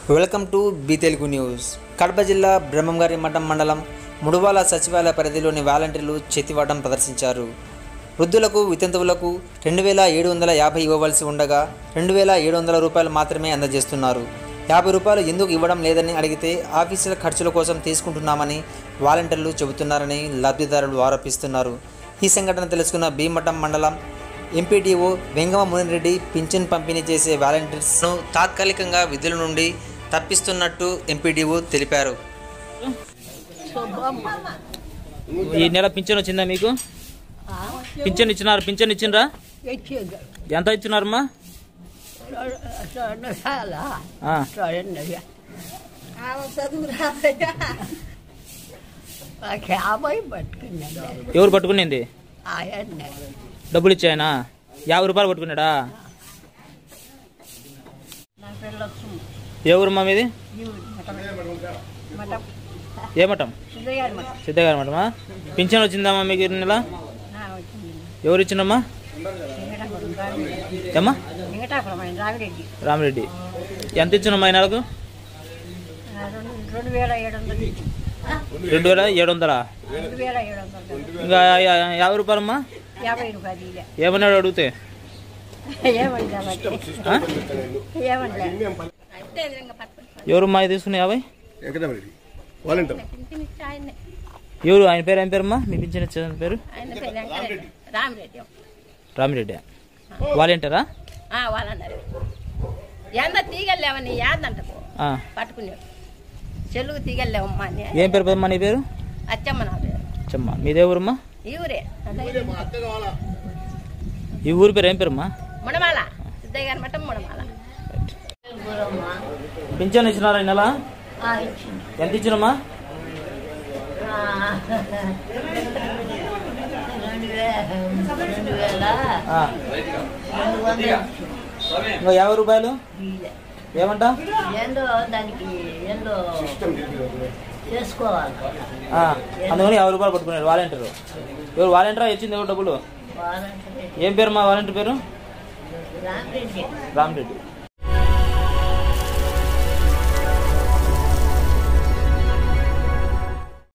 Welcome to B Telugu news Kadapa జిల్లా బ్రహ్మంగారి మఠం మండలం ముడువాల సచివాలయ పరిధిలోని వాలంటీర్లు చేతివాటం ప్రదర్శించారు వృద్ధులకు వితంతువులకు రెండు వేల ఏడు వందల యాభై ఇవ్వవలసి ఉండగా రెండు వేల ఏడు వందల రూపాయలు మాత్రమే అందజేస్తున్నారు యాభై రూపాయలు ఎందుకు ఇవ్వడం లేదని అడిగితే ఆఫీసుల ఖర్చుల కోసం తీసుకుంటున్నామని వాలంటీర్లు చెబుతున్నారని లబ్ధిదారులు ఆరోపిస్తున్నారు ఈ సంఘటన తెలుసుకున్న భీమఠం మండలం ఎంపీడీఓ వెంగమ మునిరెడ్డి పింఛన్ పంపిణీ చేసే వాలంటీర్స్ను తాత్కాలికంగా విధుల నుండి తప్పిస్తున్నట్టు ఎంపీడీఓ తెలిపారు ఈ నెల పింఛన్ వచ్చిందా మీకు పింఛన్ ఇచ్చినారు పింఛన్ ఇచ్చిండ్రా ఇచ్చింది ఎంత ఇచ్చినారమ్మా రెండు సార్లు ఆ, రెండు నాకు యాభై పట్టుకున్నాను ఎవరు పట్టుకునింది ఆయన డబ్బులు ఇచ్చాయనా యాభై రూపాయలు పట్టుకున్నాడా నా పేరు లక్ష్మి ఏ ఊరమ్మా మీది మటం ఏ మఠం సుధయ్యారి మటం సిద్ధగారి మఠమా పింఛన్ వచ్చిందమ్మా మీకు ఈ నెల వచ్చింది ఎవరు ఇచ్చిండమ్మా వెంకటాపురం రామిరెడ్డి ఏమ్మా వెంకటాపురం ఆయన రామిరెడ్డి రామిరెడ్డి ఎంత ఇచ్చినమ్మా ఈ నెలకు ఆ, రెండు రెండు వేల ఏడు వందలు ఇచ్చింది. రెండు వేల ఏడు వందలా రెండు వేల ఏడు వందలు ఇంకా యా- యాభై రూపాయలమ్మా యాభై రూపాయలు ఇలే ఏమన్నాడు అడిగితే ఏమంటా బట్టి ఆ? ఏమంటా ఎవరమ్మా ఇది తీసుకున్న యాభై వెంకటరామరెడ్డి వాలంటీర్ ఎవరు ఆయన పేరు ఆయన పేరమ్మా మీ పింఛన్ ఇచ్చే పేరు ఆయన పేరు వెంకటరెడ్డి రామిరెడ్డి రామిరెడ్డి వాలంటీరా ఆ, వాళ్ళన్నారు ఎంత తీగలేవని యాదంట ఆ. పట్టుకునేవాడు చెల్లుకు తీగలేవమ్మా అని ఏం పేరు పెద్దమ్మా నీ పేరు అచ్చమ్మ నా పేరు చెమ్మా మీదే ఊరమ్మా ఈ ఊరే ఈ ఊరి పేరు ఏం పేరమ్మా ముడమాల సిద్ధయ్య గారి మఠం ముడమాల పింఛన్ ఇచ్చినారా ఈ నెల ఎంత ఇచ్చినమ్మా ఆ. ఇంకా యాభై రూపాయలు ఏమంట ఏందో దానికి ఏందో చేసుకోవాలి ఆ, అందుకని యాభై రూపాయలు పట్టుకున్నాడు వాలంటీర్ ఎవరు వాలంటీరా ఇచ్చింది ఎవరు డబ్బులు వాలంటీర్ ఏం పేరు మా వాలంటీర్ పేరు రామరెడ్డి రామరెడ్డి